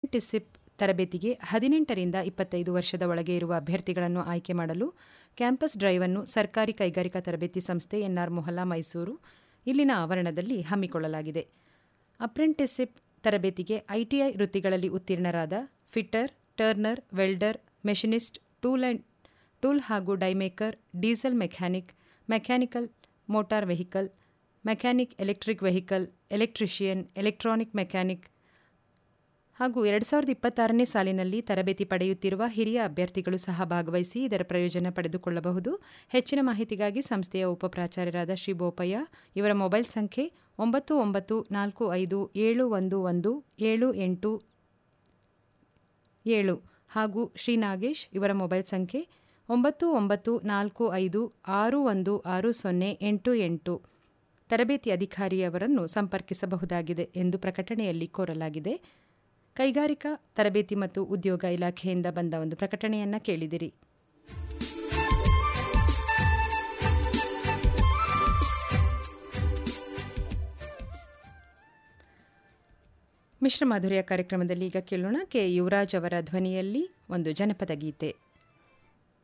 apprenticeship ತರಬೇತಿಗೆ ಹದಿನೆಂಟರಿಂದ ಇಪ್ಪತ್ತೈದು ವರ್ಷದ ಒಳಗೆ ಇರುವ ಅಭ್ಯರ್ಥಿಗಳನ್ನು ಆಯ್ಕೆ ಮಾಡಲು ಕ್ಯಾಂಪಸ್ ಡ್ರೈವ್ ಅನ್ನು ಸರ್ಕಾರಿ ಕೈಗಾರಿಕಾ ತರಬೇತಿ ಸಂಸ್ಥೆ ಎನ್ಆರ್ ಮೊಹಲ್ಲಾ ಮೈಸೂರು ಇಲ್ಲಿನ ಆವರಣದಲ್ಲಿ ಹಮ್ಮಿಕೊಳ್ಳಲಾಗಿದೆ ಅಪ್ರೆಂಟಿಸ್ಶಿಪ್ ತರಬೇತಿಗೆ ಐಟಿಐ ವೃತ್ತಿಗಳಲ್ಲಿ ಉತ್ತೀರ್ಣರಾದ fitter turner welder machinist tool and tool ಹಾಗೂ die maker diesel mechanic mechanical motor vehicle mechanic electric vehicle electrician electronic mechanic ಹಾಗೂ ಎರಡು ಸಾವಿರದ ಇಪ್ಪತ್ತಾರನೇ ಸಾಲಿನಲ್ಲಿ ತರಬೇತಿ ಪಡೆಯುತ್ತಿರುವ ಹಿರಿಯ ಅಭ್ಯರ್ಥಿಗಳು ಸಹ ಭಾಗವಹಿಸಿ ಇದರ ಪ್ರಯೋಜನ ಪಡೆದುಕೊಳ್ಳಬಹುದು ಹೆಚ್ಚಿನ ಮಾಹಿತಿಗಾಗಿ ಸಂಸ್ಥೆಯ ಉಪಪ್ರಾಚಾರ್ಯರಾದ ಶ್ರೀ ಬೋಪಯ್ಯ ಇವರ ಮೊಬೈಲ್ ಸಂಖ್ಯೆ ಒಂಬತ್ತು ಒಂಬತ್ತು ನಾಲ್ಕು ಐದು ಏಳು ಒಂದು ಒಂದು ಏಳು ಎಂಟು ಏಳು ಹಾಗೂ ಶ್ರೀ ನಾಗೇಶ್ ಇವರ ಮೊಬೈಲ್ ಸಂಖ್ಯೆ ಒಂಬತ್ತು ಒಂಬತ್ತು ನಾಲ್ಕು ಐದು ಆರು ಒಂದು ಆರು ಸೊನ್ನೆ ಎಂಟು ಎಂಟು ತರಬೇತಿ ಅಧಿಕಾರಿಯವರನ್ನು ಸಂಪರ್ಕಿಸಬಹುದಾಗಿದೆ ಎಂದು ಪ್ರಕಟಣೆಯಲ್ಲಿ ಕೋರಲಾಗಿದೆ ಕೈಗಾರಿಕಾ ತರಬೇತಿ ಮತ್ತು ಉದ್ಯೋಗ ಇಲಾಖೆಯಿಂದ ಬಂದ ಒಂದು ಪ್ರಕಟಣೆಯನ್ನ ಕೇಳಿದಿರಿ ಮಿಶ್ರ ಮಾಧುರ್ಯ ಕಾರ್ಯಕ್ರಮದಲ್ಲಿ ಈಗ ಕೇಳೋಣ ಕೆ ಯುವರಾಜ್ ಅವರ ಧ್ವನಿಯಲ್ಲಿ ಒಂದು ಜನಪದ ಗೀತೆ